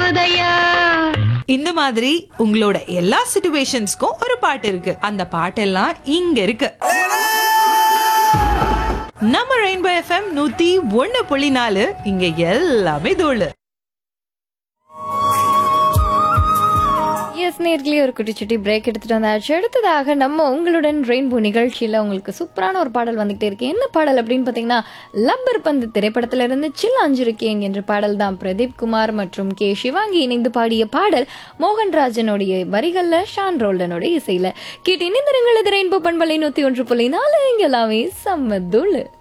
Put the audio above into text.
போதையா இந்த மாதிரி உங்களோட எல்லா சிச்சுவேஷன்ஸ்க்கும் ஒரு பாட்டு இருக்கு அந்த பாட்டெல்லாம் இங்க இருக்கு நம்ம ரெயின்போ எஃப்எம் நூத்தி ஒண்ணு புள்ளி நாலு இங்க எல்லாமே தோழு எஸ் நேர்களே ஒரு குட்டிச்சுட்டி பிரேக் எடுத்துட்டு வந்தாச்சு அடுத்ததாக நம்ம உங்களுடன் ரெயின்போ நிகழ்ச்சியில் உங்களுக்கு சூப்பரான ஒரு பாடல் வந்துகிட்டே இருக்கு என்ன பாடல் அப்படின்னு பார்த்தீங்கன்னா லப்பர் பந்து திரைப்படத்துல இருந்து சில் அஞ்சிருக்கேன் என்ற பாடல் தான் பிரதீப் குமார் மற்றும் கே சிவாங்கி இணைந்து பாடிய பாடல் மோகன்ராஜனுடைய வரிகள்ல ஷான் ரோல்டனுடைய இசையில கேட்டு இணைந்திருங்கள் இது ரெயின்போ பண்பலை நூத்தி ஒன்று புள்ளி நாலு இங்க எல்லாமே செம்ம தூளு